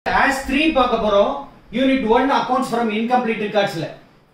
as three பார்க்க போறோம் unit one accounts from incomplete ரெக்கார்ட்ஸ்ல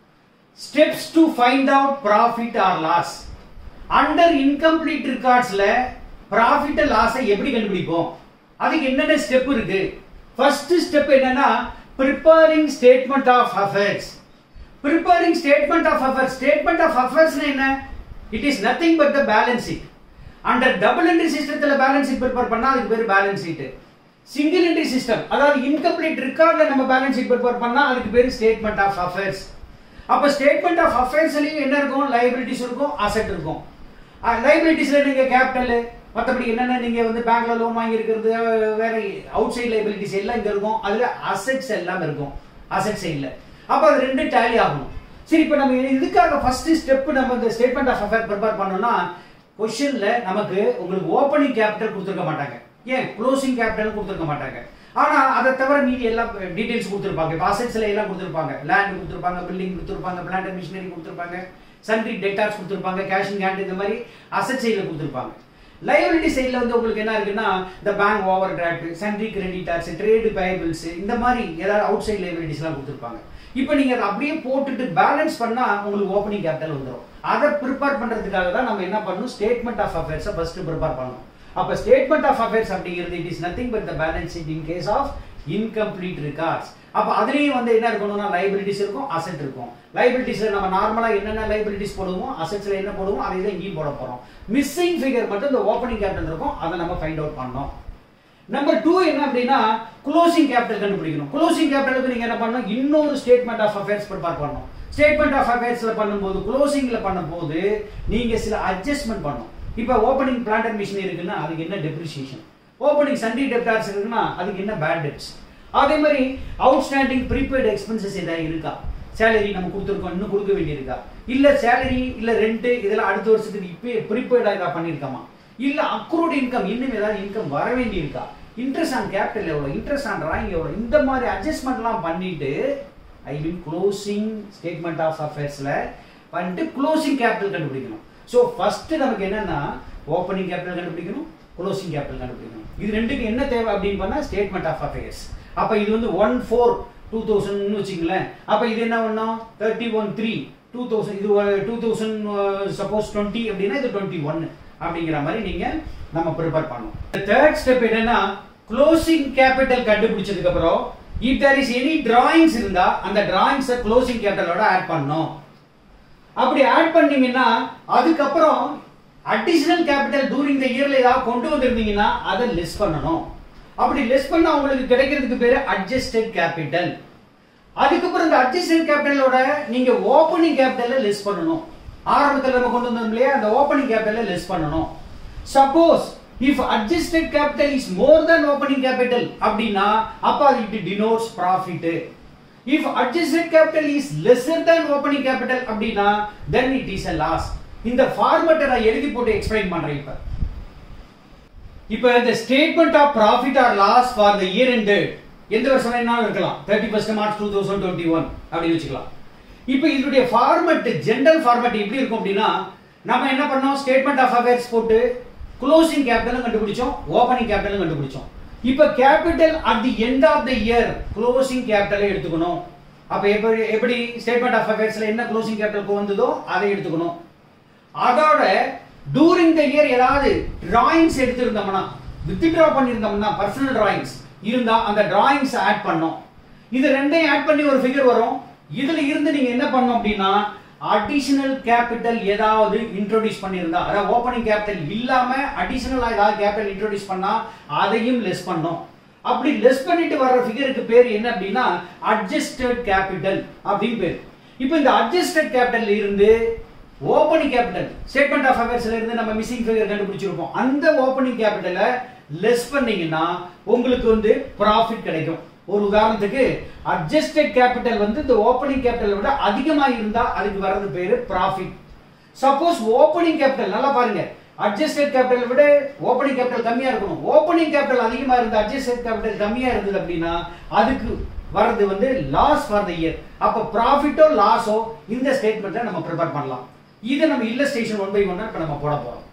steps to find out profit or loss under incomplete ரெக்கார்ட்ஸ்ல profit லாஸை எப்படி கண்டுபிடிப்போம் அதுக்கு என்னென்ன ஸ்டெப் இருக்கு ஃபர்ஸ்ட் ஸ்டெப் என்னன்னா preparing statement of affairs preparing statement of affairs statement of affairs என்ன it is nothing but the balance sheet under double entry சிஸ்டத்துல பேலன்ஸ் ஷீட் ப்ரிப்பேர் பண்ணா அதுக்கு பேர் balance sheet single entry system அதாவது incomplete ரெக்கார்ட்ல நம்ம balance sheet prepare பண்ணா அதுக்கு பேர் ஸ்டேட்மெண்ட் ஆஃப் அஃபேர்ஸ் அப்ப ஸ்டேட்மெண்ட் ஆஃப் அஃபேர்ஸ்லயும் என்ன இருக்கும் லைபிலிட்டிஸ் இருக்கும் அசெட் இருக்கும் லைபிலிட்டிஸ்ல நீங்க கேபிட்டல் மற்றபடி என்னென்ன நீங்க வந்து பேங்க்ல லோன் வாங்கி இருக்கிறது வேற அவுட் சைட் லைபிலிட்டிஸ் எல்லாம் இங்க இருக்கும் அதுல அசெட்ஸ் எல்லாம் இருக்கும் அசெட் சைட்ல அப்ப அது ரெண்டு டேலி ஆகணும் சரி இப்போ நம்ம இதுக்காக ஃபர்ஸ்ட் ஸ்டெப் நம்ம இந்த ஸ்டேட்மெண்ட் ஆஃப் அஃபேர் ப்ரிப்பேர் பண்ணோம்னா கொஸ்டின்ல நமக்கு உங்களுக்கு ஓப்பனிங் கேபிட்டல் கொடுத்துருக்க மாட்டாங்க ஏன் க்ளோசிங் கேபிட்டல் கொடுத்துருக்க மாட்டாங்க ஆனா அதை தவிர மீதி எல்லாம் டீடைல்ஸ் கொடுத்துருப்பாங்க இப்போ அசெட்ஸ்ல எல்லாம் கொடுத்துருப்பாங்க லேண்ட் கொடுத்துருப்பாங்க பில்டிங் கொடுத்துருப்பாங்க பிளான்ட் அண்ட் மிஷினரி கொடுத்துருப்பாங்க சன்ட்ரி டெட்டார்ஸ் கொடுத்துருப்பாங்க கேஷிங் ஹேண்ட் இந்த மாதிரி அசெட் சைடில் கொடுத்துருப்பாங்க லைபிலிட்டி சைடில் வந்து உங்களுக்கு என்ன இருக்குன்னா இந்த bank overdraft sundry creditors trade payables இந்த மாதிரி ஏதாவது அவுட் சைட் லைபிலிட்டிஸ்லாம் கொடுத்துருப்பாங்க இப்போ நீங்க அதை அப்படியே போட்டுட்டு பேலன்ஸ் பண்ணா உங்களுக்கு ஓப்பனிங் கேபிட்டல் வந்துடும் அதை ப்ரிப்பேர் பண்றதுக்காக தான் நம்ம என்ன பண்ணணும் ஸ்டேட்மெண்ட் ஆஃப் அஃபேர்ஸை ஃபர்ஸ்ட் ப்ரிப்பேர் பண்ணணும் அப்ப ஸ்டேட்மெண்ட் ஆஃப் அஃபேர்ஸ் அப்படிங்கிறது it is nothing but the balance sheet in case of incomplete records அப்ப அதுலயும் வந்து என்ன இருக்கணும்னா லைபிலிட்டிஸ் இருக்கும் அசெட் இருக்கும் லைபிலிட்டிஸ்ல நம்ம நார்மலா என்னென்ன லைபிலிட்டிஸ் போடுவோம் அசெட்ஸ்ல என்ன போடுவோம் அதை தான் இங்கேயும் போட போறோம் மிஸ்ஸிங் ஃபிகர் மட்டும் இந்த ஓப்பனிங் கேபிட்டல் இருக்கும் அதை நம்ம ஃபைண்ட் அவுட் பண்ணோம் நம்பர் டூ என்ன அப்படின்னா க்ளோசிங் கேபிட்டல் கண்டுபிடிக்கணும் க்ளோசிங் கேபிட்டலுக்கு நீங்க என்ன பண்ணணும் இன்னொரு ஸ்டேட்மெண்ட் ஆஃப் அஃபேர்ஸ் ப்ரிப்பேர் பண்ணணும் ஸ்டேட்மெண்ட் ஆஃப் அஃபேர்ஸ்ல பண்ணும்போது க்ளோசிங்ல பண்ணும்போது நீங்க சில அட்ஜஸ்ட்மெண்ட் பண்ணணும் இப்போ ஓப்பனிங் பிளான்ட் அண்ட் மிஷினரி இருக்குன்னா அதுக்கு என்ன டெப்ரிசியேஷன் ஓப்பனிங் சண்டே டெப்டார்ஸ் இருக்குன்னா அதுக்கு என்ன பேட் டெப்ஸ் அதே மாதிரி அவுட்ஸ்டாண்டிங் ப்ரீபெய்டு எக்ஸ்பென்சஸ் ஏதாவது இருக்கா சேலரி நம்ம கொடுத்துருக்கோம் இன்னும் கொடுக்க வேண்டியிருக்கா இல்ல சேலரி இல்ல ரெண்ட் இதெல்லாம் அடுத்த வருஷத்துக்கு இப்போ ப்ரீபெய்டா ஏதாவது பண்ணியிருக்கோமா இல்ல அக்ரூட் இன்கம் இன்னும் ஏதாவது இன்கம் வர வேண்டி இருக்கா இன்ட்ரெஸ்ட் ஆன் கேபிட்டல் எவ்வளோ இன்ட்ரெஸ்ட் ஆன் டிராயிங் எவ்வளோ இந்த மாதிரி அட்ஜஸ்ட்மெண்ட்லாம் பண்ணிட்டு I mean closing statement of அஃபேர்ஸ்ல பண்ணிட்டு க்ளோசிங் கேபிட்டல் கண்டுபிடிக்கணும் ஸோ ஃபர்ஸ்ட் நமக்கு என்னன்னா ஓப்பனிங் கேபிட்டல் கண்டுபிடிக்கணும் க்ளோசிங் கேபிட்டல் கண்டுபிடிக்கணும் இது ரெண்டுக்கு என்ன தேவை அப்படின்னு பண்ணா ஸ்டேட்மெண்ட் ஆஃப் அஃபேர்ஸ் அப்ப இது வந்து ஒன் ஃபோர் டூ தௌசண்ட்னு வச்சுங்களேன் அப்ப இது என்ன பண்ணோம் thirty one three two thousand இது டூ தௌசண்ட் சப்போஸ் டுவெண்ட்டி அப்படின்னா இது டுவெண்ட்டி ஒன் அப்படிங்கிற மாதிரி நீங்க நம்ம ப்ரிப்பேர் பண்ணணும் தேர்ட் ஸ்டெப் என்னன்னா க்ளோசிங் கேபிட்டல் கண்டுபிடிச்சதுக்கு அப்புறம் if there is any drawings இருந்தா அந்த டிராயிங்ஸை க்ளோசிங் கேபிட்டலோட ஆட் பண்ணணும் அப்படி ஆட் பண்ணீங்கன்னா அதுக்கப்புறம் அடிஷனல் கேபிட்டல் டூரிங் த இயர்ல ஏதாவது கொண்டு வந்திருந்தீங்கன்னா அதை லெஸ் பண்ணணும் அப்படி லெஸ் பண்ணா உங்களுக்கு கிடைக்கிறதுக்கு பேரு அட்ஜஸ்டட் கேபிட்டல் அதுக்கப்புறம் இந்த அட்ஜஸ்டட் கேபிட்டலோட நீங்க ஓப்பனிங் கேபிட்டல லெஸ் பண்ணணும் ஆரம்பத்தில் நம்ம கொண்டு வந்தோம் இல்லையா அந்த ஓப்பனிங் கேபிட்டல லெஸ் பண்ணணும் suppose if adjusted capital is more than opening capital அப்படின்னா அப்ப அது it denotes profit if adjusted capital is lesser than opening capital அப்படின்னா then it is a loss இந்த ஃபார்மட்டை நான் எழுதி போட்டு எக்ஸ்பிளைன் பண்றேன் இப்ப இப்ப இந்த statement of profit or loss for the year end எந்த வருஷம் வேணாலும் இருக்கலாம் thirty first March two thousand twenty one அப்படின்னு வச்சுக்கலாம் இப்போ இதனுடைய ஃபார்மட் ஜென்ரல் ஃபார்மட் எப்படி இருக்கும் அப்படின்னா நம்ம என்ன பண்ணோம் ஸ்டேட்மெண்ட் ஆஃப் அஃபேர்ஸ் போட்டு க்ளோசிங் கேபிட்டலும் கண்டுபிடிச்சோம் ஓப்பனிங் கேபிட்டலும் கண்டுபிடிச்சோம் இப்போ capital at the end of the year closing கேபிட்டலை எடுத்துக்கணும் அப்ப எப்படி எப்படி ஸ்டேட்மெண்ட் ஆஃப் அஃபேர்ஸ்ல என்ன க்ளோசிங் கேபிட்டல் வந்ததோ அதை எடுத்துக்கணும் அதோட டூரிங் த இயர் ஏதாவது டிராயிங்ஸ் எடுத்திருந்தோம்னா வித்ட்ரா பண்ணியிருந்தோம்னா பர்சனல் டிராயிங்ஸ் இருந்தா அந்த டிராயிங்ஸ் ஆட் பண்ணோம் இது ரெண்டையும் ஆட் பண்ணி ஒரு ஃபிகர் வரும் இதுல இருந்து நீங்க என்ன பண்ணணும் அப்படின்னா அடிஷனல் கேபிட்டல் ஏதாவது இன்ட்ரோடியூஸ் பண்ணியிருந்தா அதாவது ஓப்பனிங் கேபிட்டல் இல்லாம அடிஷனலா ஏதாவது கேபிட்டல் இன்ட்ரோடியூஸ் பண்ணா அதையும் லெஸ் பண்ணோம் அப்படி லெஸ் பண்ணிட்டு வர்ற ஃபிகருக்கு பேர் என்ன அப்படின்னா அட்ஜஸ்டட் கேபிட்டல் அப்படின்னு பேர் இப்போ இந்த அட்ஜஸ்டட் கேபிட்டல் இருந்து ஓப்பனிங் கேபிட்டல் ஸ்டேட்மெண்ட் ஆஃப் அஃபேர்ஸ்ல இருந்து நம்ம மிஸ்ஸிங் ஃபிகர் கண்டுபிடிச்சிருப்போம் அந்த ஓப்பனிங் கேபிட்டலை லெஸ் பண்ணீங்கன்னா உங்களுக்கு வந்து ப்ராஃபிட் கிடைக்கும் ஒரு உதாரணத்துக்கு அட்ஜஸ்டட் கேபிட்டல் வந்து இந்த ஓப்பனிங் கேபிட்டலை விட அதிகமா இருந்தா அதுக்கு வர்றது பேரு ப்ராஃபிட் சப்போஸ் ஓப்பனிங் கேபிட்டல் நல்லா பாருங்க அட்ஜஸ்டட் கேபிட்டல் விட ஓப்பனிங் கேபிட்டல் கம்மியா இருக்கணும் ஓப்பனிங் கேபிட்டல் அதிகமா இருந்து அட்ஜஸ்டட் கேபிட்டல் கம்மியா இருந்தது அப்படின்னா அதுக்கு வர்றது வந்து லாஸ் ஃபார் த இயர் அப்ப ப்ராஃபிட்டோ லாஸோ இந்த ஸ்டேட்மெண்ட்ல நம்ம ப்ரிப்பேர் பண்ணலாம் இதை நம்ம இல்லஸ்டேஷன் ஒன் பை ஒன்னா இப்ப நம்ம போட போறோம்